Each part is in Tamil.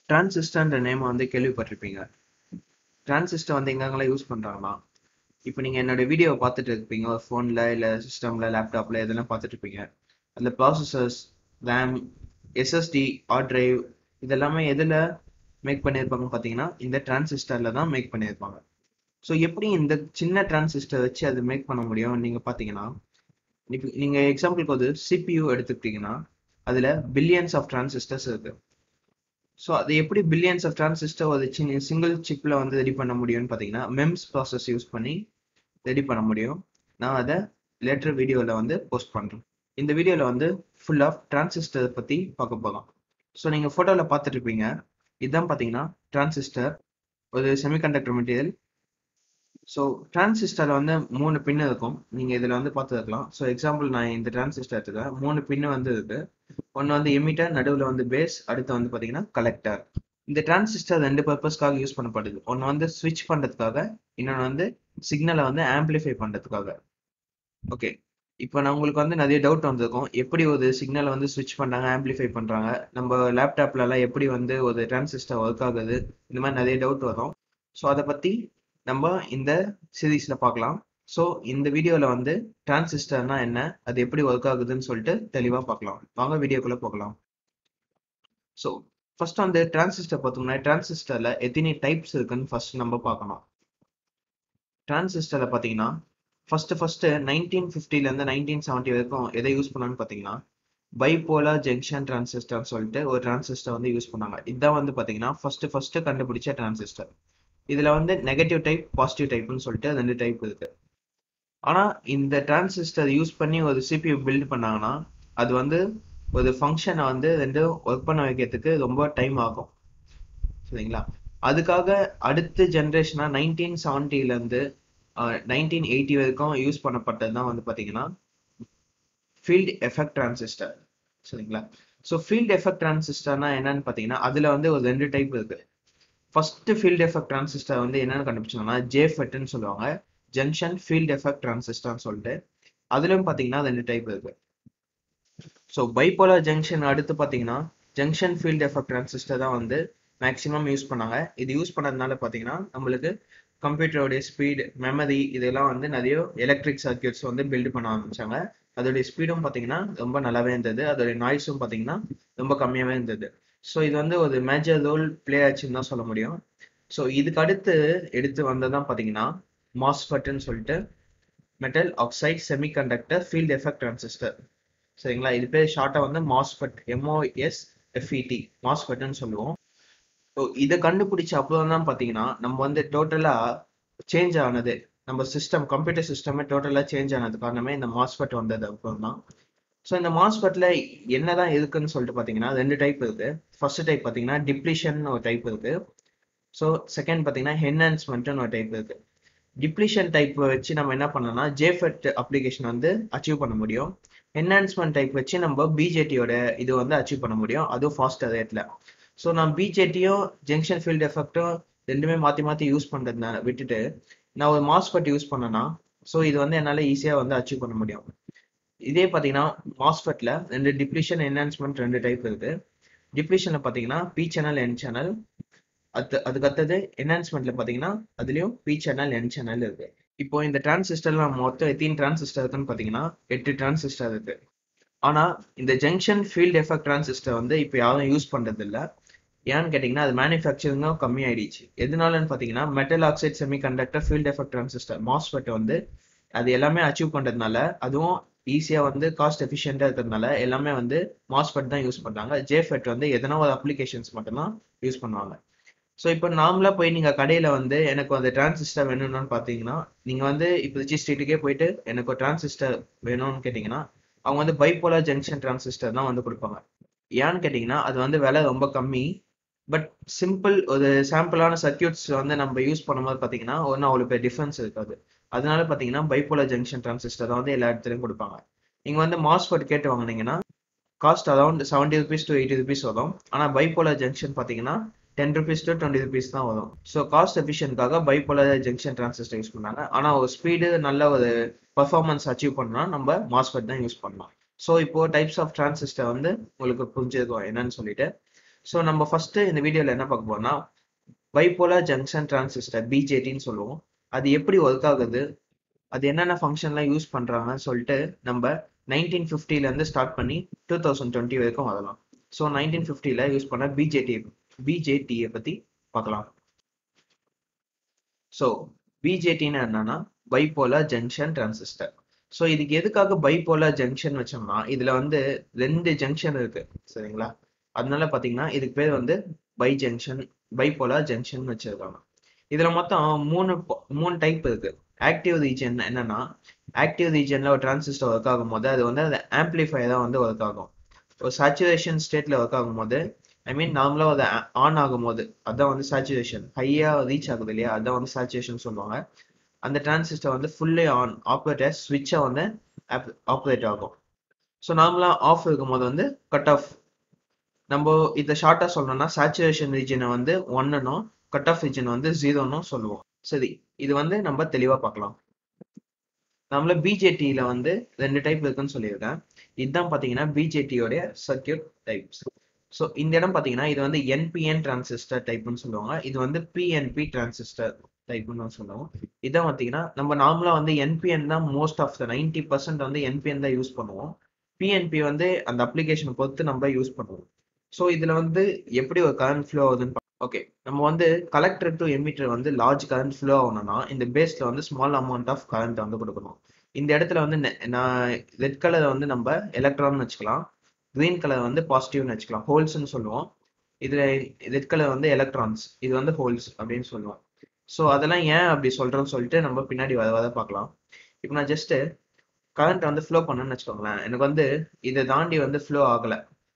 டிரான்சிஸ்டர்ன்ற நேம் வந்து கேள்விப்பட்டிருப்பீங்க டிரான்சிஸ்டர் வந்து எங்கெங்கெல்லாம் யூஸ் பண்ணுறாங்கன்னா இப்போ நீங்கள் என்னோட வீடியோவை பார்த்துட்டு இருப்பீங்க ஃபோனில் இல்லை சிஸ்டமில் லேப்டாப்பில் இதெல்லாம் பார்த்துட்டு இருப்பீங்க அந்த processors RAM SSD hard drive இதெல்லாமே எதில் மேக் பண்ணியிருப்பாங்கன்னு பார்த்தீங்கன்னா இந்த டிரான்சிஸ்டரில் தான் மேக் பண்ணியிருப்பாங்க ஸோ எப்படி இந்த சின்ன டிரான்சிஸ்டர் வச்சு அது மேக் பண்ண முடியும் நீங்கள் பார்த்தீங்கன்னா இப்போ நீங்கள் எக்ஸாம்பிளுக்கு ஒரு சிபியூ எடுத்துக்கிட்டிங்கன்னா அதில் பில்லியன்ஸ் ஆஃப் டிரான்சிஸ்டர்ஸ் இருக்கு ஸோ அது எப்படி பில்லியன்ஸ் ஆஃப் டிரான்சிஸ்டர் ஒரு சின்ன சிங்கிள் சிப்பில் வந்து ரெடி பண்ண முடியும்னு பார்த்தீங்கன்னா மெம்ஸ் ப்ராசஸ் யூஸ் பண்ணி ரெடி பண்ண முடியும் நான் அதை லேட்டர் வீடியோவில் வந்து போஸ்ட் பண்ணுறேன் இந்த வீடியோவில் வந்து ஃபுல் ஆஃப் டிரான்சிஸ்டர் பற்றி பார்க்க போகலாம் ஸோ நீங்கள் ஃபோட்டோவில் பார்த்துட்டு இருப்பீங்க இதுதான் பார்த்தீங்கன்னா டிரான்சிஸ்டர் ஒரு செமிகண்டக்டர் மெட்டீரியல் ஸோ டிரான்சிஸ்டரில் வந்து மூணு பின்னு இருக்கும் நீங்கள் இதில் வந்து பார்த்துருக்கலாம் ஸோ எக்ஸாம்பிள் நான் இந்த டிரான்சிஸ்டர் எடுத்துக்கிறேன் மூணு பின்னு வந்து இருக்கு ஒன்று வந்து எமிட்டர் நடுவில் வந்து பேஸ் அடுத்து வந்து பார்த்தீங்கன்னா கலெக்டர் இந்த டிரான்சிஸ்டர் ரெண்டு பர்பஸ்க்காக யூஸ் பண்ணப்படுது ஒன்று வந்து ஸ்விட்ச் பண்ணுறதுக்காக இன்னொன்று வந்து சிக்னலை வந்து ஆம்பிளிஃபை பண்ணுறதுக்காக ஓகே இப்போ நான் உங்களுக்கு வந்து நிறைய டவுட் வந்திருக்கும் எப்படி ஒரு சிக்னலை வந்து ஸ்விட்ச் பண்ணுறாங்க ஆம்பிளிஃபை பண்ணுறாங்க நம்ம லேப்டாப்லலாம் எப்படி வந்து ஒரு டிரான்சிஸ்டர் ஒர்க் ஆகுது இந்த மாதிரி நிறைய டவுட் வரும் ஸோ அதை பற்றி நம்ம இந்த சீரீஸில் பார்க்கலாம் ஸோ இந்த வீடியோவில் வந்து டிரான்சிஸ்டர்னா என்ன அது எப்படி ஒர்க் ஆகுதுன்னு சொல்லிட்டு தெளிவாக பார்க்கலாம் வாங்க வீடியோக்குள்ளே போகலாம் ஸோ ஃபர்ஸ்ட் வந்து டிரான்சிஸ்டர் பார்த்தோம்னா டிரான்சிஸ்டரில் எத்தனை டைப்ஸ் இருக்குன்னு ஃபர்ஸ்ட் நம்ம பார்க்கணும் டிரான்சிஸ்டரில் பார்த்தீங்கன்னா ஃபர்ஸ்ட் ஃபர்ஸ்ட் நைன்டீன் ஃபிஃப்டிலேருந்து நைன்டீன் செவன்ட்டி வரைக்கும் எதை யூஸ் பண்ணான்னு பார்த்தீங்கன்னா பைபோலார் ஜங்ஷன் டிரான்சிஸ்டர்னு சொல்லிட்டு ஒரு டிரான்சிஸ்டர் வந்து யூஸ் பண்ணாங்க இதுதான் வந்து பார்த்தீங்கன்னா ஃபர்ஸ்ட் ஃபர்ஸ்ட் கண்டுபிடிச்ச டிரான்சிஸ்டர் இதுல வந்து நெகட்டிவ் டைப் பாசிட்டிவ் டைப்னு சொல்லிட்டு ரெண்டு டைப் இருக்கு ஆனா இந்த டிரான்சிஸ்டர் யூஸ் பண்ணி ஒரு சிபியூ பில்ட் பண்ணாங்கன்னா அது வந்து ஒரு ஃபங்க்ஷனை வந்து ரெண்டு ஒர்க் பண்ண வைக்கிறதுக்கு ரொம்ப டைம் ஆகும் சரிங்களா அதுக்காக அடுத்த ஜென்ரேஷனா நைன்டீன் செவன்டில இருந்து நைன்டீன் எயிட்டி வரைக்கும் யூஸ் பண்ணப்பட்டது தான் வந்து பாத்தீங்கன்னா ஃபீல்ட் எஃபெக்ட் டிரான்சிஸ்டர் சரிங்களா ஸோ ஃபீல்ட் எஃபெக்ட் டிரான்சிஸ்டர்னா என்னன்னு பார்த்தீங்கன்னா அதுல வந்து ஒரு ரெண்டு டைப் இருக்கு ஃபர்ஸ்ட் ஃபீல்ட் எஃபெக்ட் டிரான்சிஸ்டர் வந்து என்னன்னு கண்டுபிடிச்சாங்கன்னா ஜேஃபெட்னு சொல்லுவாங்க ஜங்ஷன் ஃபீல்ட் எஃபெக்ட் டிரான்சிஸ்டர்னு சொல்லிட்டு அதுலயும் பார்த்தீங்கன்னா ரெண்டு டைப் இருக்கு ஸோ பைபோலார் ஜங்ஷன் அடுத்து பார்த்தீங்கன்னா ஜங்ஷன் ஃபீல்ட் எஃபெக்ட் டிரான்சிஸ்டர் தான் வந்து மேக்ஸிமம் யூஸ் பண்ணாங்க இது யூஸ் பண்ணதுனால பார்த்தீங்கன்னா நம்மளுக்கு கம்ப்யூட்டரோடைய ஸ்பீடு மெமரி இதெல்லாம் வந்து நிறைய எலக்ட்ரிக் சர்க்கியூட்ஸ் வந்து பில்ட் பண்ண ஆரம்பிச்சாங்க அதோடைய ஸ்பீடும் பார்த்தீங்கன்னா ரொம்ப நல்லாவே இருந்தது அதோடைய நாய்ஸும் பார்த்தீங்கன்னா ரொம்ப கம்மியாகவே இருந்தது ஸோ இது வந்து ஒரு மேஜர் ரோல் பிளே ஆச்சுன்னு தான் சொல்ல முடியும் ஸோ இதுக்கு அடுத்து எடுத்து வந்ததான் பார்த்தீங்கன்னா மாஸ்ஃபெட்னு சொல்லிட்டு metal oxide semiconductor field effect transistor சரிங்களா இது பேர் ஷார்ட்டாக வந்து மாஸ்ஃபெட் எம்ஓஎஸ் எஃப்இடி மாஸ்ஃபெட்னு சொல்லுவோம் ஸோ இதை கண்டுபிடிச்ச அப்புறம் தான் பார்த்தீங்கன்னா நம்ம வந்து டோட்டலாக சேஞ்ச் ஆனது நம்ம சிஸ்டம் கம்ப்யூட்டர் சிஸ்டமே டோட்டலாக சேஞ்ச் ஆனது காரணமே இந்த மாஸ்ஃபெட் வந்தது அப்புறம் தான் ஸோ இந்த மாஸ்பெட்ல என்னதான் இருக்குன்னு சொல்லிட்டு பார்த்தீங்கன்னா ரெண்டு டைப் இருக்கு ஃபர்ஸ்ட் டைப் பார்த்தீங்கன்னா டிப்ளிஷன் ஒரு டைப் இருக்கு ஸோ செகண்ட் பார்த்தீங்கன்னா ஹென்ஹான்ஸ்மெண்ட்னு ஒரு டைப் இருக்கு டிப்ளிஷன் டைப் வச்சு நம்ம என்ன பண்ணோம்னா ஜேஃபெட் அப்ளிகேஷன் வந்து அச்சீவ் பண்ண முடியும் என்ஹான்ஸ்மெண்ட் டைப் வச்சு நம்ம பிஜேடியோட இது வந்து அச்சீவ் பண்ண முடியும் அதுவும் ஃபாஸ்டர் ரேட்ல ஸோ நான் பிஜேடியும் ஜங்ஷன் ஃபீல்ட் எஃபெக்டும் ரெண்டுமே மாற்றி மாற்றி யூஸ் பண்ணுறதுனால விட்டுட்டு நான் ஒரு மாஸ்பெட் யூஸ் பண்ணேன்னா ஸோ இது வந்து என்னால் ஈஸியாக வந்து அச்சீவ் பண்ண முடியும் இதே பார்த்தீங்கன்னா மாஸ்ஃபெட்ல ரெண்டு டிப்ளிஷன் என்ஹான்ஸ்மெண்ட் ரெண்டு டைப் இருக்கு டிப்ளிஷன்ல பார்த்தீங்கன்னா பி சேனல் என் சேனல் அது அதுக்கு அடுத்தது என்ஹான்ஸ்மெண்ட்ல பார்த்தீங்கன்னா அதுலயும் பி சேனல் என் சேனல் இருக்கு இப்போ இந்த டிரான்சிஸ்டர்ல மொத்தம் எத்தனை டிரான்சிஸ்டர் இருக்குன்னு பார்த்தீங்கன்னா எட்டு டிரான்சிஸ்டர் இருக்கு ஆனா இந்த ஜங்ஷன் ஃபீல்ட் எஃபெக்ட் டிரான்சிஸ்டர் வந்து இப்போ யாரும் யூஸ் பண்றது இல்லை ஏன்னு கேட்டிங்கன்னா அது மேனுஃபேக்சரிங்கும் கம்மி ஆயிடுச்சு எதனாலன்னு பார்த்தீங்கன்னா metal oxide semiconductor field effect transistor MOSFET வந்து அது எல்லாமே அச்சீவ் பண்றதுனால அதுவும் ஈஸியாக வந்து காஸ்ட் எஃபிஷியண்டாக இருக்கிறதுனால எல்லாமே வந்து மாஸ்பெட் தான் யூஸ் பண்ணுறாங்க ஜேஃபெட் வந்து எதனா ஒரு அப்ளிகேஷன்ஸ் மட்டும்தான் யூஸ் பண்ணுவாங்க ஸோ இப்போ நார்மலாக போய் நீங்கள் கடையில் வந்து எனக்கு அந்த டிரான்சிஸ்டர் வேணும்னு பார்த்தீங்கன்னா நீங்கள் வந்து இப்போ ரிச்சி ஸ்ட்ரீட்டுக்கே போயிட்டு எனக்கு ஒரு டிரான்சிஸ்டர் வேணும்னு கேட்டிங்கன்னா அவங்க வந்து பைபோலார் ஜங்ஷன் டிரான்சிஸ்டர் தான் வந்து கொடுப்பாங்க ஏன்னு கேட்டிங்கன்னா அது வந்து விலை ரொம்ப கம்மி பட் சிம்பிள் ஒரு சாம்பிளான சர்க்கியூட்ஸ் வந்து நம்ம யூஸ் பண்ணும்போது பார்த்தீங்கன்னா ஒன்றும் அவ்வளோ பெரிய டிஃப்ரென்ஸ் இருக்காது அதனால பார்த்தீங்கன்னா பைபோலார் ஜங்ஷன் டிரான்சிஸ்டர் தான் வந்து எல்லா இடத்துலையும் கொடுப்பாங்க நீங்கள் வந்து மாஸ்பெட் கேட்டு வாங்கினீங்கன்னா cost around seventy rupees to eighty rupees வரும் ஆனால் பைபோலார் ஜங்ஷன் பார்த்தீங்கன்னா ten rupees to twenty rupees தான் வரும் ஸோ காஸ்ட் எஃபிஷியன்ட்காக பைபோலார் ஜங்ஷன் டிரான்சிஸ்டர் யூஸ் பண்ணாங்க ஆனால் ஒரு ஸ்பீடு நல்ல ஒரு பர்ஃபார்மன்ஸ் அச்சீவ் பண்ணா நம்ம மாஸ்பெட் தான் யூஸ் பண்ணலாம் ஸோ இப்போ டைப்ஸ் ஆஃப் டிரான்சிஸ்டர் வந்து உங்களுக்கு புரிஞ்சிருக்கும் என்னன்னு சொல்லிட்டு ஸோ நம்ம ஃபர்ஸ்ட் இந்த வீடியோல என்ன பார்க்க போறோம்னா பைபோலார் ஜங்ஷன் டிரான்சிஸ்டர் பிஜேடின்னு சொல்லுவோம் அது எப்படி ஒர்க் ஆகுது அது என்னென்ன ஃபங்க்ஷன்லாம் யூஸ் பண்றாங்கன்னு சொல்லிட்டு நம்ம நைன்டீன் ஃபிஃப்டில இருந்து ஸ்டார்ட் பண்ணி டூ தௌசண்ட் டுவெண்ட்டி வரைக்கும் வரலாம் ஸோ நைன்டீன் ஃபிஃப்டில யூஸ் பண்ண பிஜேடி பிஜேடியை பத்தி பார்க்கலாம் ஸோ பிஜேடின்னு என்னன்னா பைபோலார் ஜங்ஷன் டிரான்சிஸ்டர் ஸோ இதுக்கு எதுக்காக பைபோலார் ஜங்ஷன் வச்சோம்னா இதுல வந்து ரெண்டு ஜங்ஷன் இருக்கு சரிங்களா அதனால பாத்தீங்கன்னா இதுக்கு பேர் வந்து பை ஜங்ஷன் பைபோலார் ஜங்ஷன் வச்சிருக்காங்க இதுல மொத்தம் மூணு po- மூணு டைப் இருக்கு ஆக்டிவ் ரீஜன் என்னன்னா ஆக்டிவ் ரீஜன்ல ஒரு டிரான்சிஸ்டர் ஒர்க் ஆகும் போது அது வந்து அது ஆம்பிளிஃபை தான் வந்து ஒர்க் ஆகும் ஒரு சேச்சுரேஷன் ஸ்டேட்ல ஒர்க் ஆகும் போது ஐ மீன் நார்மலா அது ஆன் ஆகும் போது அதான் வந்து சேச்சுரேஷன் ஹையா ரீச் ஆகுது இல்லையா அதான் வந்து சேச்சுரேஷன் சொல்லுவாங்க அந்த டிரான்சிஸ்டர் வந்து ஃபுல்லி ஆன் ஆப்ரேட்டர் ஸ்விட்சை வந்து ஆப்ரேட் ஆகும் ஸோ நார்மலா ஆஃப் இருக்கும் போது வந்து கட் ஆஃப் நம்ம இதை ஷார்ட்டா சொல்லணும்னா சேச்சுரேஷன் ரீஜனை வந்து ஒன்னுனும் கட் ஆஃப் ரீஜன் வந்து ஜீரோனும் சொல்லுவோம் சரி இது வந்து நம்ம தெளிவா பார்க்கலாம் நம்மள பிஜேடியில வந்து ரெண்டு டைப் இருக்குன்னு சொல்லியிருக்கேன் இதுதான் பாத்தீங்கன்னா பிஜேடியோடைய சர்க்கியூட் டைப்ஸ் ஸோ இந்த இடம் பாத்தீங்கன்னா இது வந்து என்பிஎன் டிரான்சிஸ்டர் டைப்னு சொல்லுவாங்க இது வந்து பிஎன்பி டிரான்சிஸ்டர் டைப்னு சொல்லுவோம் இதான் பாத்தீங்கன்னா நம்ம நார்மலா வந்து என்பிஎன் தான் most of the ninety percent வந்து என்பிஎன் தான் யூஸ் பண்ணுவோம் பிஎன்பி வந்து அந்த அப்ளிகேஷனை பொறுத்து நம்ம யூஸ் பண்ணுவோம் ஸோ இதுல வந்து எப்படி ஒரு கரண்ட் ஃப்ளோ ஆகுதுன்னு ஓகே நம்ம வந்து கலெக்டர் டு எமிட்டர் வந்து லார்ஜ் கரண்ட் ஃப்ளோ ஆகணும்னா இந்த பேஸ்ல வந்து ஸ்மால் அமௌண்ட் ஆஃப் கரண்ட் வந்து கொடுக்கணும் இந்த இடத்துல வந்து நெ- நான் ரெட் கலரை வந்து நம்ம எலக்ட்ரான் வச்சுக்கலாம் கிரீன் கலர் வந்து பாசிட்டிவ்னு வச்சுக்கலாம் ஹோல்ஸ்னு சொல்லுவோம் இதுல ரெட் கலர் வந்து எலக்ட்ரான்ஸ் இது வந்து ஹோல்ஸ் அப்படின்னு சொல்லுவோம் ஸோ அதெல்லாம் ஏன் அப்படி சொல்றேன்னு சொல்லிட்டு நம்ம பின்னாடி வர வர பார்க்கலாம் இப்போ நான் ஜஸ்ட் கரண்ட் வந்து ஃப்ளோ பண்ணேன்னு வச்சுக்கோங்களேன் எனக்கு வந்து இதை தாண்டி வந்து ஃப்ளோ ஆகல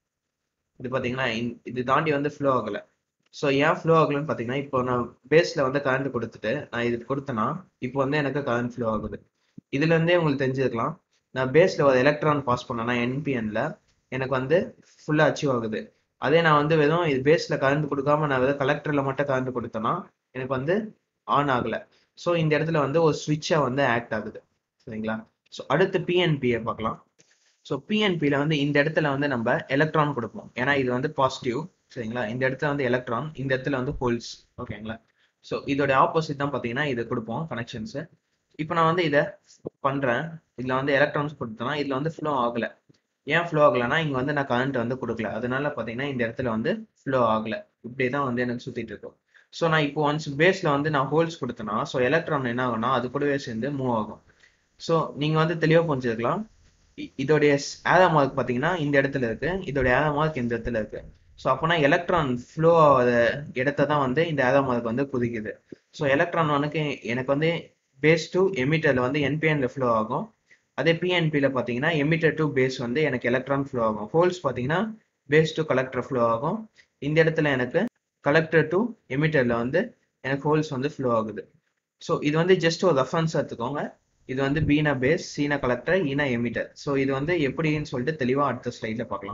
இது பாத்தீங்கன்னா இந்த- இது தாண்டி வந்து ஃப்ளோ ஆகல ஸோ ஏன் ஃப்ளோ ஆகலன்னு பாத்தீங்கன்னா இப்போ நான் பேஸ்ல வந்து கரண்ட் கொடுத்துட்டு நான் இது கொடுத்தேன்னா இப்போ வந்து எனக்கு கரண்ட் ஃப்ளோ ஆகுது இதுல இருந்தே உங்களுக்கு தெரிஞ்சிருக்கலாம் நான் பேஸ்ல ஒரு எலக்ட்ரான் பாஸ் பண்ணேன்னா என்பிஎன்ல எனக்கு வந்து ஃபுல்லா அச்சீவ் ஆகுது அதே நான் வந்து வெறும் இது பேஸ்ல கரண்ட் கொடுக்காம நான் வெறும் கலெக்டர்ல மட்டும் கரண்ட் கொடுத்தேன்னா எனக்கு வந்து ஆன் ஆகல ஸோ இந்த இடத்துல வந்து ஒரு ஸ்விட்சா வந்து ஆக்ட் ஆகுது சரிங்களா ஸோ அடுத்து பிஎன்பியை பார்க்கலாம் ஸோ பிஎன்பியில் வந்து இந்த இடத்துல வந்து நம்ம எலக்ட்ரான் கொடுப்போம் ஏன்னா இது வந்து பாசிட்டிவ் சரிங்களா இந்த இடத்துல வந்து எலக்ட்ரான் இந்த இடத்துல வந்து ஹோல்ஸ் ஓகேங்களா ஸோ இதோட ஆப்போசிட் தான் பார்த்தீங்கன்னா இது கொடுப்போம் கனெக்ஷன்ஸ் இப்போ நான் வந்து இதை பண்றேன் இதுல வந்து எலக்ட்ரான்ஸ் கொடுத்தேன்னா இதுல வந்து ஃப்ளோ ஆகல ஏன் ஃப்ளோ ஆகலைன்னா இங்க வந்து நான் கரண்ட் வந்து கொடுக்கல அதனால பாத்தீங்கன்னா இந்த இடத்துல வந்து ஃப்ளோ ஆகல இப்படியே தான் வந்து எனக்கு சுத்திட்டு இருக்கும் ஸோ நான் இப்போ ஒன்ஸ் பேஸ்ல வந்து நான் ஹோல்ஸ் கொடுத்தேன்னா ஸோ எலக்ட்ரான் என்ன ஆகும்னா அது கூடவே சேர்ந்து மூவ் ஆகும் ஸோ நீங்க வந்து தெளிவா புரிஞ்சுக்கலாம் இ- இதோடைய ஏதா மார்க் பாத்தீங்கன்னா இந்த இடத்துல இருக்கு இதோடைய ஏதா மார்க் இந்த இடத்துல இருக்கு ஸோ அப்போனா எலக்ட்ரான் ஃப்ளோ ஆகாத இடத்த தான் வந்து இந்த ஏதா மார்க் வந்து குதிக்குது ஸோ எலக்ட்ரான் வந்து எனக்கு வந்து பேஸ் டு எமிட்டர்ல வந்து என்பிஎன்ல ஃப்ளோ ஆகும் அதே பிஎன்பியில் பார்த்தீங்கன்னா எமிட்டர் டு பேஸ் வந்து எனக்கு எலக்ட்ரான் ஃப்ளோ ஆகும் ஹோல்ஸ் பார்த்தீங்கன்னா பேஸ் டு கலெக்டர் ஃப்ளோ ஆகும் இந்த இடத்துல எனக்கு கலெக்டர் டு எமிட்டர்ல வந்து எனக்கு ஹோல்ஸ் வந்து ஃப்ளோ ஆகுது ஸோ இது வந்து ஜஸ்ட் ஒரு ரெஃபரன்ஸ் எடுத்துக்கோங்க இது வந்து பீனா பேஸ் சீனா கலெக்டர் ஈனா எமிட்டர் ஸோ இது வந்து எப்படின்னு சொல்லிட்டு தெளிவாக அடுத்த ஸ்லைட்ல பார்க்கலாம்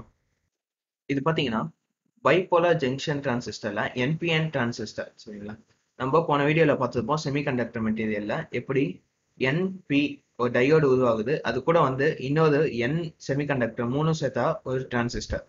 இது பார்த்தீங்கன்னா பைபோலார் ஜங்ஷன் டிரான்சிஸ்டர்ல என்பிஎன் டிரான்சிஸ்டர் சரிங்களா நம்ம போன வீடியோல பார்த்திருப்போம் செமிகண்டக்டர் மெட்டீரியல்ல எப்படி என்பி ஒரு டையோடு உருவாகுது அது கூட வந்து இன்னொரு என் செமிகண்டக்டர் மூணும் சேர்த்தா ஒரு டிரான்சிஸ்டர்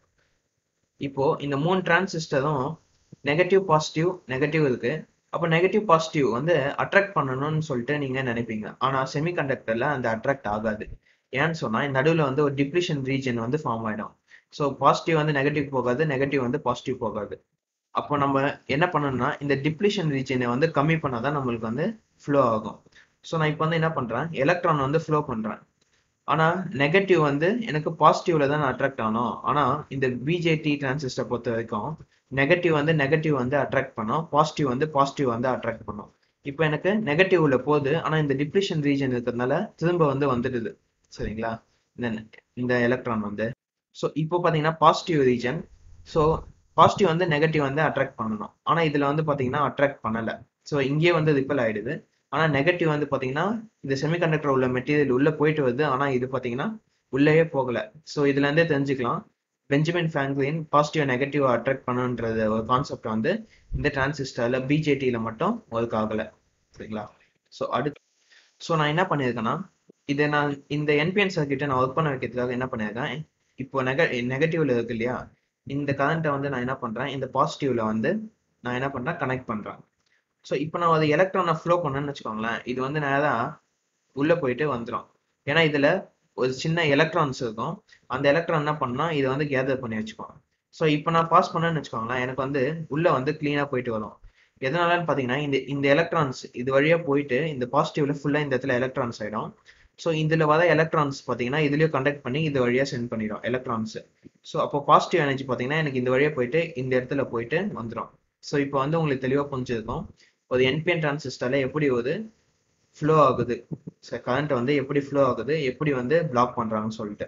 இப்போ இந்த மூணு டிரான்சிஸ்டரும் நெகட்டிவ் பாசிட்டிவ் நெகட்டிவ் இருக்கு அப்போ நெகட்டிவ் பாசிட்டிவ் வந்து அட்ராக்ட் பண்ணணும்னு சொல்லிட்டு நீங்க நினைப்பீங்க ஆனா செமிகண்டக்டர்ல அந்த அட்ராக்ட் ஆகாது ஏன்னு சொன்னா இந்த நடுவுல வந்து ஒரு டிப்ளிஷன் ரீஜன் வந்து ஃபார்ம் ஆயிடும் ஸோ பாசிட்டிவ் வந்து நெகட்டிவ் போகாது நெகட்டிவ் வந்து பாசிட்டிவ் போகாது அப்போ நம்ம என்ன பண்ணணும்னா இந்த டிப்ளிஷன் ரீஜனை வந்து கம்மி பண்ணாதான் நம்மளுக்கு வந்து ஃப்ளோ ஆகும் ஸோ நான் இப்போ வந்து என்ன பண்றேன் எலக்ட்ரான் வந்து ஃப்ளோ பண்றேன் ஆனா நெகட்டிவ் வந்து எனக்கு பாசிட்டிவ்ல தான் அட்ராக்ட் ஆகணும் ஆனா இந்த பிஜேடி டிரான்சிஸ்டர் பொறுத்த வரைக்கும் நெகட்டிவ் வந்து நெகட்டிவ் வந்து அட்ராக்ட் பண்ணும் பாசிட்டிவ் வந்து பாசிட்டிவ் வந்து அட்ராக்ட் பண்ணும் இப்போ எனக்கு நெகட்டிவ்ல போகுது ஆனா இந்த டிப்ளிஷன் ரீஜன் இருக்கிறதுனால திரும்ப வந்து வந்துடுது சரிங்களா இந்த இந்த எலக்ட்ரான் வந்து ஸோ இப்போ பாத்தீங்கன்னா பாசிட்டிவ் ரீஜன் ஸோ பாசிட்டிவ் வந்து நெகட்டிவ் வந்து அட்ராக்ட் பண்ணணும் ஆனா இதுல வந்து பாத்தீங்கன்னா அட்ராக்ட் பண்ணல ஸோ இங்கே வந்து ரிப்பல் ஆயிடுது ஆனா நெகட்டிவ் வந்து பாத்தீங்கன்னா இந்த செமிகண்டக்டர் உள்ள மெட்டீரியல் உள்ள போயிட்டு வருது ஆனா இது பாத்தீங்கன்னா உள்ளேயே போகல ஸோ இதுல இருந்தே தெரிஞ்சுக்கலாம் Benjamin Franklin positive negative attract பண்ணுன்றது ஒரு கான்செப்ட் வந்து இந்த டிரான்சிஸ்டர்ல பிஜேடியில மட்டும் ஒர்க் ஆகல சரிங்களா ஸோ அடுத்து ஸோ நான் என்ன பண்ணியிருக்கேன்னா இதை நான் இந்த என்பிஎன் சர்க்கியூட்டை நான் ஒர்க் பண்ண வைக்கிறதுக்காக என்ன பண்ணியிருக்கேன் இப்போ நெக நெகட்டிவ்ல இருக்கு இல்லையா இந்த கரண்ட்டை வந்து நான் என்ன பண்றேன் இந்த பாசிட்டிவ்ல வந்து நான் என்ன பண்றேன் கனெக்ட் பண்றேன் ஸோ இப்போ நான் அது எலக்ட்ரானை ஃப்ளோ பண்ணேன்னு வச்சுக்கோங்களேன் இது வந்து நேரா உள்ள போயிட்டு வந்துடும் ஏன்னா இதுல ஒரு சின்ன எலக்ட்ரான்ஸ் இருக்கும் அந்த எலக்ட்ரான் என்ன பண்ணா இதை வந்து கேதர் பண்ணி வச்சுக்கோம் ஸோ இப்போ நான் பாஸ் பண்ணேன்னு வச்சுக்கோங்களேன் எனக்கு வந்து உள்ள வந்து கிளீனா போயிட்டு வரும் எதனாலன்னு பார்த்தீங்கன்னா இந்த இந்த எலக்ட்ரான்ஸ் இது வழியா போயிட்டு இந்த பாசிட்டிவ்ல ஃபுல்லா இந்த இடத்துல எலக்ட்ரான்ஸ் ஆயிடும் ஸோ இதுல வர எலக்ட்ரான்ஸ் பார்த்தீங்கன்னா இதுலயும் கண்டக்ட் பண்ணி இது வழியா சென்ட் பண்ணிடும் எலக்ட்ரான்ஸ் ஸோ அப்போ பாசிட்டிவ் எனர்ஜி பார்த்தீங்கன்னா எனக்கு இந்த வழியா போயிட்டு இந்த இடத்துல போயிட்டு வந்துடும் ஸோ இப்போ வந்து உங்களுக்கு தெளிவாக புரிஞ்சிருக்கும் ஒரு என்பிஎன் டிரான்சிஸ்டர்ல எப்படி ஒரு ஃப்ளோ ஆகுது கரண்ட் வந்து எப்படி ஃப்ளோ ஆகுது எப்படி வந்து பிளாக் பண்றாங்கன்னு சொல்லிட்டு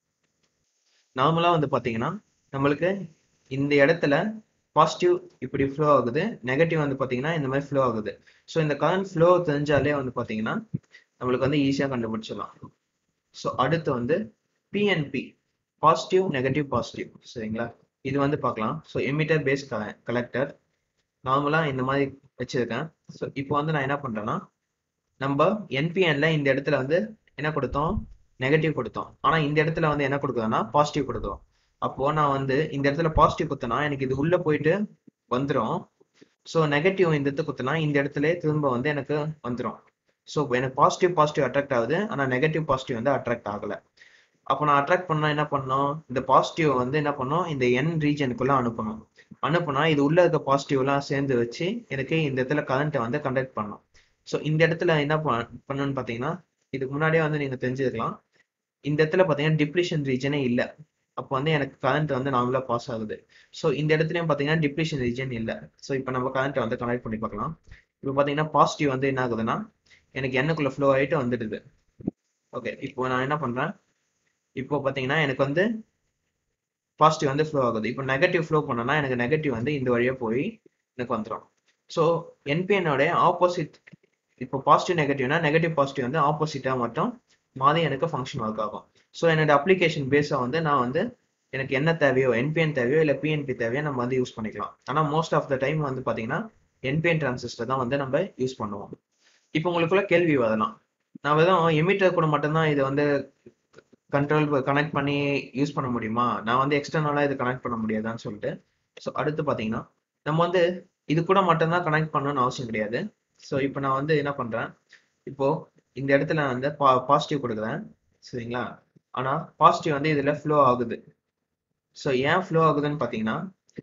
நார்மலா வந்து பாத்தீங்கன்னா நம்மளுக்கு இந்த இடத்துல பாசிட்டிவ் இப்படி ஃப்ளோ ஆகுது நெகட்டிவ் வந்து பாத்தீங்கன்னா இந்த மாதிரி ஃப்ளோ ஆகுது ஸோ இந்த கரண்ட் ஃப்ளோ தெரிஞ்சாலே வந்து பாத்தீங்கன்னா நம்மளுக்கு வந்து ஈஸியா கண்டுபிடிச்சிடலாம் ஸோ அடுத்து வந்து பிஎன்பி பாசிட்டிவ் நெகட்டிவ் பாசிட்டிவ் சரிங்களா இது வந்து பார்க்கலாம் ஸோ எமிட்டர் பேஸ் கலெக்டர் நார்மலா இந்த மாதிரி வச்சிருக்கேன் ஸோ இப்போ வந்து நான் என்ன பண்றேன்னா நம்ம என்பிஎன்ல இந்த இடத்துல வந்து என்ன கொடுத்தோம் நெகட்டிவ் கொடுத்தோம் ஆனா இந்த இடத்துல வந்து என்ன கொடுக்குறோம்னா பாசிட்டிவ் கொடுக்குறோம் அப்போ நான் வந்து இந்த இடத்துல பாசிட்டிவ் குத்தினா எனக்கு இது உள்ள போயிட்டு வந்துடும் ஸோ நெகட்டிவ் இந்த இடத்துல குத்தினா இந்த இடத்துல திரும்ப வந்து எனக்கு வந்துடும் ஸோ எனக்கு பாசிட்டிவ் பாசிட்டிவ் அட்ராக்ட் ஆகுது ஆனா நெகட்டிவ் பாசிட்டிவ் வந்து அட்ராக்ட் ஆகல அப்போ நான் அட்ராக்ட் பண்ணா என்ன பண்ணோம் இந்த பாசிட்டிவ் வந்து என்ன பண்ணோம் இந்த என் ரீஜனுக்குள்ள அனுப்பணும் அனுப்புனா இது உள்ள இருக்க பாசிட்டிவ்லாம் சேர்ந்து வச்சு எனக்கு இந்த இடத்துல கரண்ட்டை வந்து கண்டக்ட் பண்ணும் ஸோ இந்த இடத்துல என்ன பண்ணணும்னு பார்த்தீங்கன்னா இதுக்கு முன்னாடியே வந்து நீங்க தெரிஞ்சுக்கலாம் இந்த இடத்துல பார்த்தீங்கன்னா டிப்ளிஷன் ரீஜனே இல்லை அப்போ வந்து எனக்கு கரண்ட் வந்து நார்மலா பாஸ் ஆகுது ஸோ இந்த இடத்துலயும் பார்த்தீங்கன்னா டிப்ளிஷன் ரீஜன் இல்லை ஸோ இப்போ நம்ம கரண்ட்டை வந்து கனெக்ட் பண்ணி பார்க்கலாம் இப்போ பார்த்தீங்கன்னா பாசிட்டிவ் வந்து என்ன ஆகுதுன்னா எனக்கு எண்ணுக்குள்ள ஃப்ளோ ஆகிட்டு வந்துடுது ஓகே இப்போ நான் என்ன பண்றேன் இப்போ பார்த்தீங்கன்னா எனக்கு வந்து பாசிட்டிவ் வந்து ஃப்ளோ ஆகுது இப்போ நெகட்டிவ் ஃப்ளோ பண்ணனா எனக்கு நெகட்டிவ் வந்து இந்த வழியா போய் எனக்கு வந்துடும் ஸோ என்பிஎனோட ஆப்போசிட் இப்போ பாசிட்டிவ் நெகட்டிவ்னா நெகட்டிவ் பாசிட்டிவ் வந்து ஆப்போசிட்டாக மட்டும் மாதிரி எனக்கு ஃபங்க்ஷன் ஒர்க் ஆகும் ஸோ என்னோட அப்ளிகேஷன் பேஸை வந்து நான் வந்து எனக்கு என்ன தேவையோ என்பிஎன் தேவையோ இல்லை பிஎன்பி தேவையோ நம்ம வந்து யூஸ் பண்ணிக்கலாம் ஆனால் மோஸ்ட் ஆஃப் த டைம் வந்து பார்த்தீங்கன்னா என்பிஎன் டிரான்சிஸ்டர் தான் வந்து நம்ம யூஸ் பண்ணுவோம் இப்போ உங்களுக்குள்ள கேள்வி வரலாம் நான் வெறும் எமிட்டர் கூட மட்டும்தான் இதை வந்து கண்ட்ரோல் கனெக்ட் பண்ணி யூஸ் பண்ண முடியுமா நான் வந்து எக்ஸ்டர்னலாக இது கனெக்ட் பண்ண முடியாதான்னு சொல்லிட்டு ஸோ அடுத்து பார்த்தீங்கன்னா நம்ம வந்து இது கூட மட்டும்தான் கனெக்ட் பண்ணணும்னு அவசியம் கிடையாது ஸோ இப்போ நான் வந்து என்ன பண்றேன் இப்போ இந்த இடத்துல நான் வந்து பா பாசிட்டிவ் கொடுக்குறேன் சரிங்களா ஆனா பாசிட்டிவ் வந்து இதுல ஃப்ளோ ஆகுது ஸோ ஏன் ஃப்ளோ ஆகுதுன்னு பார்த்தீங்கன்னா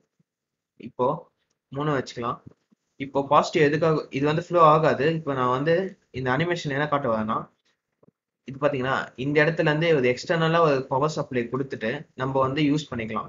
இப்போ மூணு வச்சுக்கலாம் இப்போ பாசிட்டிவ் எதுக்காக இது வந்து ஃப்ளோ ஆகாது இப்போ நான் வந்து இந்த அனிமேஷன் என்ன காட்ட வரேன்னா இது பார்த்தீங்கன்னா இந்த இடத்துல இருந்து ஒரு எக்ஸ்டர்னலாக ஒரு பவர் சப்ளை கொடுத்துட்டு நம்ம வந்து யூஸ் பண்ணிக்கலாம்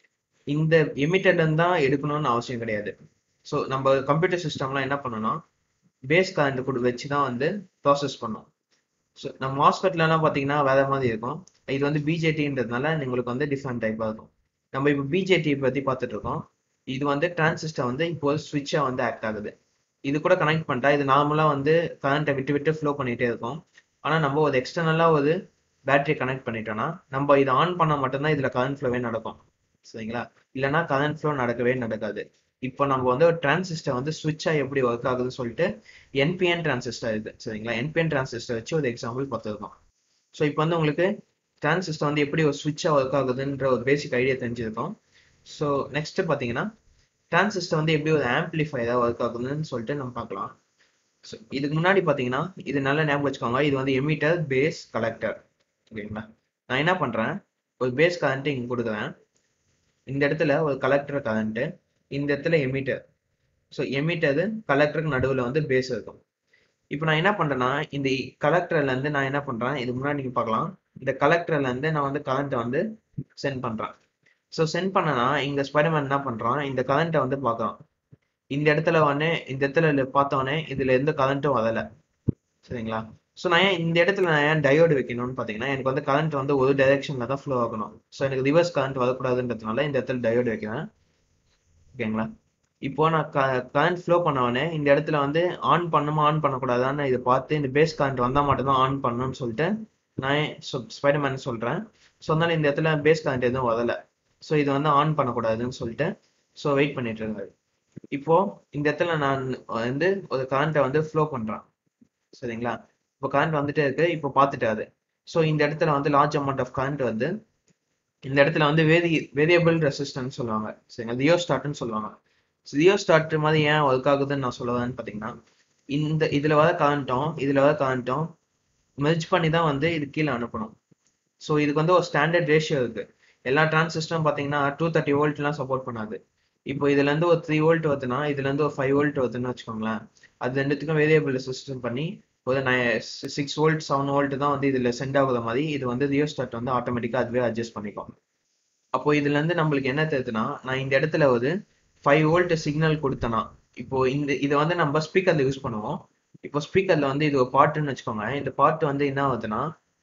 இந்த எமிட்டர்ல இருந்து தான் எடுக்கணும்னு அவசியம் கிடையாது ஸோ நம்ம கம்ப்யூட்டர் சிஸ்டம்லாம் என்ன பண்ணணும்னா பேஸ் கரண்ட் கூட வச்சு தான் வந்து ப்ராசஸ் பண்ணும் ஸோ நம்ம ஹாஸ்பிட்டல்லாம் பார்த்தீங்கன்னா வேற மாதிரி இருக்கும் இது வந்து பிஜேடின்றதுனால உங்களுக்கு வந்து டிஃப்ரெண்ட் டைப்பாக இருக்கும் நம்ம இப்போ பிஜேடி பற்றி பார்த்துட்டு இருக்கோம் இது வந்து டிரான்சிஸ்டர் வந்து இப்போ ஸ்விட்சாக வந்து ஆக்ட் ஆகுது இது கூட கனெக்ட் பண்ணிட்டா இது நார்மலாக வந்து கரண்ட்டை விட்டு விட்டு ஃப்ளோ பண்ணிகிட்டே இருக்கும் ஆனால் நம்ம ஒரு எக்ஸ்டர்னலாக ஒரு பேட்டரி கனெக்ட் பண்ணிட்டோம்னா நம்ம இதை ஆன் பண்ணால் மட்டும்தான் இதில் கரண்ட் ஃப்ளோவே நடக்கும் சரிங்களா இல்லைன்னா கரண்ட் ஃப்ளோ நடக்கவே நடக்காது இப்போ நம்ம வந்து ஒரு டிரான்சிஸ்டர் வந்து ஸ்விட்சா எப்படி ஒர்க் ஆகுதுன்னு சொல்லிட்டு என்பிஎன் டிரான்சிஸ்டர் இது சரிங்களா என்பிஎன் டிரான்சிஸ்டர் வச்சு ஒரு எக்ஸாம்பிள் பார்த்துருக்கோம் ஸோ இப்போ வந்து உங்களுக்கு டிரான்சிஸ்டர் வந்து எப்படி ஒரு ஸ்விட்சா ஒர்க் ஆகுதுன்ற ஒரு பேசிக் ஐடியா தெரிஞ்சிருக்கும் ஸோ நெக்ஸ்ட் பார்த்தீங்கன்னா டிரான்சிஸ்டர் வந்து எப்படி ஒரு ஆம்பிளிஃபையரா ஒர்க் ஆகுதுன்னு சொல்லிட்டு நம்ம பார்க்கலாம் ஸோ இதுக்கு முன்னாடி பார்த்தீங்கன்னா இது நல்லா ஞாபகம் வச்சுக்கோங்க இது வந்து எமிட்டர் பேஸ் கலெக்டர் ஓகேங்களா நான் என்ன பண்றேன் ஒரு பேஸ் கரண்ட் இங்க கொடுக்குறேன் இந்த இடத்துல ஒரு கலெக்டர் கரண்ட் இந்த இடத்துல எமிட்டர் ஸோ எமிட்டர் கலெக்டருக்கு நடுவில் வந்து பேஸ் இருக்கும் இப்போ நான் என்ன பண்றேன்னா இந்த கலெக்டர்ல இருந்து நான் என்ன பண்றேன் இது முன்னாடி நீங்க பார்க்கலாம் இந்த கலெக்டர்ல இருந்து நான் வந்து கரண்ட்டை வந்து சென்ட் பண்றேன் ஸோ சென்ட் பண்ணனா இங்க ஸ்பைடர்மேன் என்ன பண்றான் இந்த கரண்ட்டை வந்து பார்க்கறான் இந்த இடத்துல உடனே இந்த இடத்துல பார்த்தோன்னே இதுல எந்த கரண்ட்டும் வரல சரிங்களா ஸோ நான் ஏன் இந்த இடத்துல நான் ஏன் டயோடு வைக்கணும்னு பார்த்தீங்கன்னா எனக்கு வந்து கரண்ட் வந்து ஒரு டைரக்ஷன்ல தான் ஃப்ளோ ஆகணும் ஸோ எனக்கு ரிவர்ஸ் கரண்ட் வரக்கூடாதுன்றதுனால இந்த இடத்துல டயோடு வைக்கிறேன் ஓகேங்களா இப்போ நான் கரண்ட் ஃப்ளோ பண்ணவொடனே இந்த இடத்துல வந்து ஆன் பண்ணுமா ஆன் பண்ணக்கூடாதான்னு இதை பார்த்து இந்த பேஸ் கரண்ட் வந்தால் மட்டும்தான் ஆன் பண்ணணும்னு சொல்லிட்டு நான் ஸ்பைடர்மேன் சொல்றேன் ஸோ அதனால இந்த இடத்துல பேஸ் கரண்ட் எதுவும் வரல ஸோ இது வந்து ஆன் பண்ணக்கூடாதுன்னு சொல்லிட்டு ஸோ வெயிட் பண்ணிட்டு இருக்காரு இப்போ இந்த இடத்துல நான் வந்து ஒரு கரண்ட்டை வந்து ஃப்ளோ பண்றேன் சரிங்களா இப்போ கரண்ட் வந்துட்டே இருக்கு இப்போ பார்த்துட்டாரு ஸோ இந்த இடத்துல வந்து லார்ஜ் அமௌண்ட் ஆஃப் கரண்ட் வந்து இந்த இடத்துல வந்து வேதி வேரியபிள் ரெசிஸ்டன்ஸ் சொல்லுவாங்க சரிங்களா ரியோஸ்டாட்னு சொல்லுவாங்க ரியோஸ்டாட் மாதிரி ஏன் ஒர்க் ஆகுதுன்னு நான் சொல்லுவேன்னு பார்த்தீங்கன்னா இந்த இதுல வர கரண்ட்டும் இதுல வர கரண்ட்டும் மெர்ஜ் பண்ணி தான் வந்து இது கீழே அனுப்பணும் ஸோ இதுக்கு வந்து ஒரு ஸ்டாண்டர்ட் ரேஷியோ இருக்கு எல்லா டிரான்சிஸ்டரும் பார்த்தீங்கன்னா டூ தேர்ட்டி வோல்ட்லாம் சப்போர்ட் பண்ணாது இப்போ இதுல இருந்து ஒரு த்ரீ வோல்ட் வருதுன்னா இதுல இருந்து ஒரு ஃபைவ் வோல்ட் வருதுன்னு வச்சுக்கோங்களேன் அது ரெண்டுத்துக்கும் வேரியபிள் ரெசிஸ்டன்ஸ் பண்ணி ஒரு சிக்ஸ் வோல்ட் செவன் வோல்ட் தான் வந்து இதுல சென்ட் ஆகுற மாதிரி இது வந்து ரியோஸ்டாட் வந்து ஆட்டோமேட்டிக்கா அதுவே அட்ஜஸ்ட் பண்ணிக்கும் அப்போ இதுல இருந்து நம்மளுக்கு என்ன தெரியுதுன்னா நான் இந்த இடத்துல ஒரு ஃபைவ் வோல்ட் சிக்னல் கொடுத்தேன்னா இப்போ இந்த இதை வந்து நம்ம ஸ்பீக்கர்ல யூஸ் பண்ணுவோம் இப்போ ஸ்பீக்கர்ல வந்து இது ஒரு பாட்டுன்னு வச்சுக்கோங்க இந்த பாட்டு வந்து என்ன ஆகுதுன்னா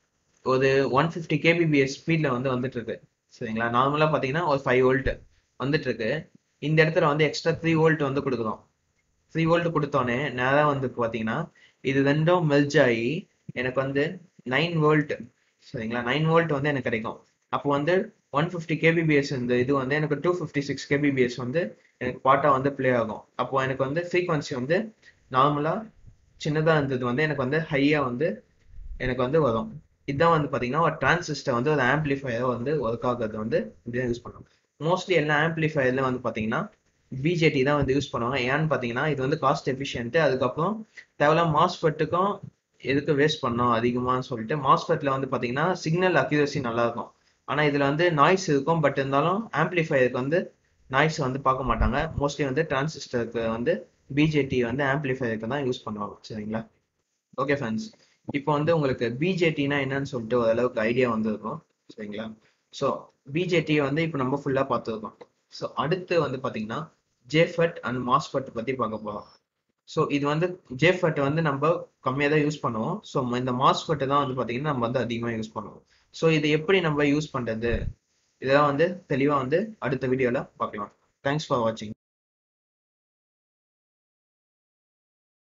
ஒரு ஒன் ஃபிஃப்டி கேபிபிஎஸ் ஸ்பீட்ல வந்து வந்துட்டு இருக்கு சரிங்களா நார்மலா பாத்தீங்கன்னா ஒரு ஃபைவ் வோல்ட் வந்துட்டு இருக்கு இந்த இடத்துல வந்து எக்ஸ்ட்ரா த்ரீ வோல்ட் வந்து கொடுக்குறோம் த்ரீ வோல்ட் கொடுத்தோன்னே நேரம் வந்து பாத்தீங்கன்னா இது ரெண்டும் மெல்ஜ் ஆகி எனக்கு வந்து நைன் வோல்ட் சரிங்களா நைன் வோல்ட் வந்து எனக்கு கிடைக்கும் அப்போ வந்து ஒன் ஃபிஃப்டி கேபிபிஎஸ் இந்த இது வந்து எனக்கு டூ ஃபிஃப்டி சிக்ஸ் கேபிபிஎஸ் வந்து எனக்கு பாட்டா வந்து ப்ளே ஆகும் அப்போ எனக்கு வந்து ஃப்ரீக்வன்சி வந்து நார்மலா சின்னதா இருந்தது வந்து எனக்கு வந்து ஹையா வந்து எனக்கு வந்து வரும் இதுதான் வந்து பாத்தீங்கன்னா ஒரு டிரான்சிஸ்டர் வந்து ஒரு ஆம்பிளிஃபையர் வந்து ஒர்க் ஆகுறது வந்து இப்படிதான் யூஸ் பண்ணுவோம் மோஸ்ட்லி எல்லா ஆம்பிளிஃபையர்ல வந்து பாத்தீங்கன்னா பிஜேடி தான் வந்து யூஸ் பண்ணுவாங்க ஏன்னு பாத்தீங்கன்னா இது வந்து காஸ்ட் எஃபிஷியன்ட் அதுக்கப்புறம் தேவையில்லாம் மாஸ்ஃபெட்டுக்கும் எதுக்கு வேஸ்ட் பண்ணோம் அதிகமான்னு சொல்லிட்டு மாஸ்ஃபெட்ல வந்து பாத்தீங்கன்னா சிக்னல் அக்யூரசி நல்லா இருக்கும் ஆனா இதுல வந்து நாய்ஸ் இருக்கும் பட் இருந்தாலும் ஆம்பிளிஃபையருக்கு வந்து நாய்ஸ் வந்து பார்க்க மாட்டாங்க மோஸ்ட்லி வந்து டிரான்சிஸ்டருக்கு வந்து பிஜேடி வந்து ஆம்பிளிஃபையருக்கு தான் யூஸ் பண்ணுவாங்க சரிங்களா ஓகே ஃப்ரெண்ட்ஸ் இப்போ வந்து உங்களுக்கு பிஜேடினா என்னன்னு சொல்லிட்டு ஓரளவுக்கு ஐடியா வந்திருக்கும் சரிங்களா ஸோ பிஜேடி வந்து இப்போ நம்ம ஃபுல்லா பார்த்துருக்கோம் ஸோ அடுத்து வந்து பாத்தீங்கன்னா ஜேஃபட் அண்ட் மாஸ்ஃபட் பத்தி பார்க்க போறோம் ஸோ இது வந்து ஜேஃபட் வந்து நம்ம கம்மியாக தான் யூஸ் பண்ணுவோம் ஸோ இந்த மாஸ்ஃபட் தான் வந்து பாத்தீங்கன்னா நம்ம வந்து அதிகமாக யூஸ் பண்ணுவோம் ஸோ இது எப்படி நம்ம யூஸ் பண்றது இதெல்லாம் வந்து தெளிவா வந்து அடுத்த வீடியோல பார்க்கலாம் தேங்க்ஸ் ஃபார் வாட்சிங்